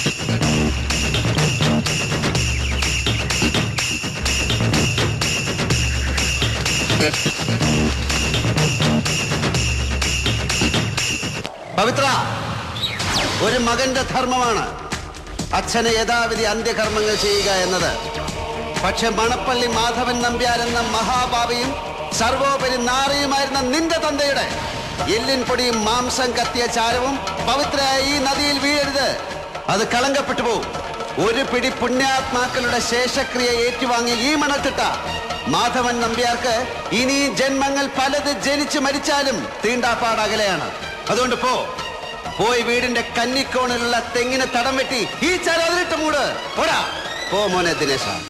പവിത്ര ഒരു മകന്റെ ധർമ്മമാണ് അച്ഛന് യഥാവിധി അന്ത്യകർമ്മങ്ങൾ ചെയ്യുക എന്നത് പക്ഷെ മണപ്പള്ളി മാധവൻ നമ്പ്യാർ എന്ന മഹാഭാവിയും സർവോപരി നാറിയുമായിരുന്ന നിന്റെ തന്തയുടെ എല്ലിൻ പൊടിയും മാംസം കത്തിയ ചാരവും പവിത്രയായ ഈ നദിയിൽ വീഴരുത് അത് കളങ്കപ്പെട്ടു പോകും ഒരു പിടി പുണ്യാത്മാക്കളുടെ ശേഷക്രിയ ഏറ്റുവാങ്ങി ഈ മണത്തിട്ട മാധവൻ നമ്പ്യാർക്ക് ഇനി ജന്മങ്ങൾ പലത് ജനിച്ചു മരിച്ചാലും തീണ്ടാപ്പാടകലെയാണ് അതുകൊണ്ട് പോ പോയി വീടിന്റെ കന്നിക്കോണിലുള്ള തെങ്ങിന് തടം വെട്ടി ഈ ചരതിലിട്ട് മൂട് പോടാ പോ മോനെ ദിനേശ